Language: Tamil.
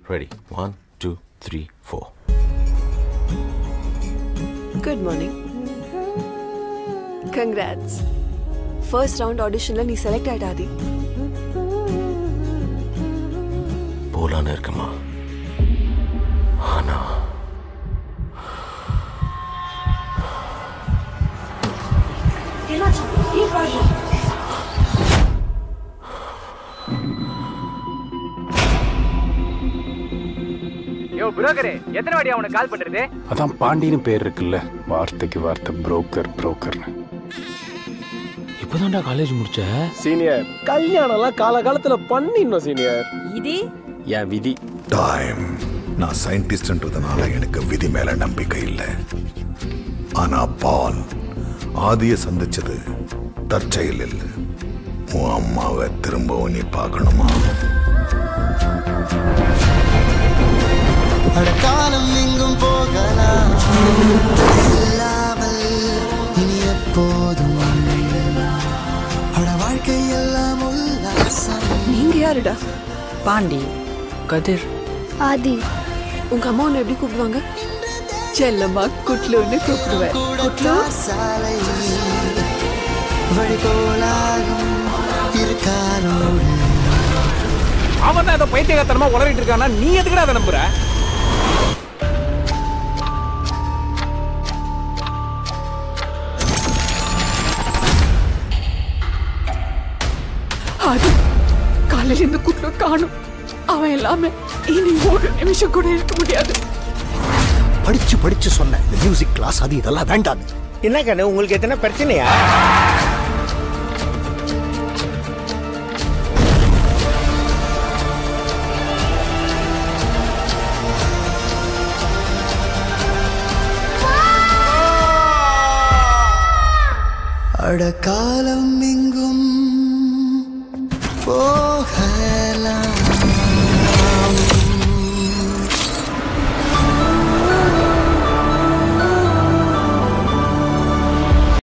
ready one two three four good morning congrats first round ஆடிஷனில் நீ செலக்ட் ஆயிட்ட ஆதி போலான்னு இருக்கமா ஆனா என்னாச்சு ஏன் ப்ராப்ளம் யோ புரோக்கரே எத்தனை வாடி அவனுக்கு கால் பண்றது அதான் பாண்டின்னு பேர் இருக்குல்ல வார்த்தைக்கு வார்த்தை புரோக்கர் புரோக்கர்னு இப்போதான்டா காலேஜ் முடிச்ச சீனியர் கல்யாணம்லாம் காலகாலத்துல பண்ணிடணும் சீனியர் இது என் விதி டைம் நான் சயின்டிஸ்ட்ன்றதுனால எனக்கு விதி மேல நம்பிக்கை இல்லை ஆனா பால் ஆதிய சந்திச்சது தற்செயல் இல்லை உன் அம்மாவை திரும்பவும் நீ பார்க்கணுமா காலம் எங்கும் போகலாம் இல்லாமல் இனி எப்போதும் அட வாழ்க்கை எல்லாம் உல்லாசம் நீங்க யாருடா பாண்டி கதிர் ஆதி உங்க அம்மா உன்னை எப்படி கூப்பிடுவாங்க செல்லம்மா குட்லுன்னு கூப்பிடுவேன் குட்லு சாலை வழி போலாகும் இருக்காரோடு அவன் தான் ஏதோ பைத்தியகாரத்தனமா உளறிட்டு இருக்கானா நீ எதுக்குடா அதை நம்புற ஆதி காலையில இருந்து குட்லு காணும் அவன் எல்லாமே இனி ஒரு நிமிஷம் கூட இருக்க முடியாது படிச்சு படிச்சு சொன்னேன் இந்த மியூசிக் கிளாஸ் அது இதெல்லாம் வேண்டாம் என்ன கண்ணு உங்களுக்கு எத்தனை பிரச்சனையா அட காலம் எங்கும்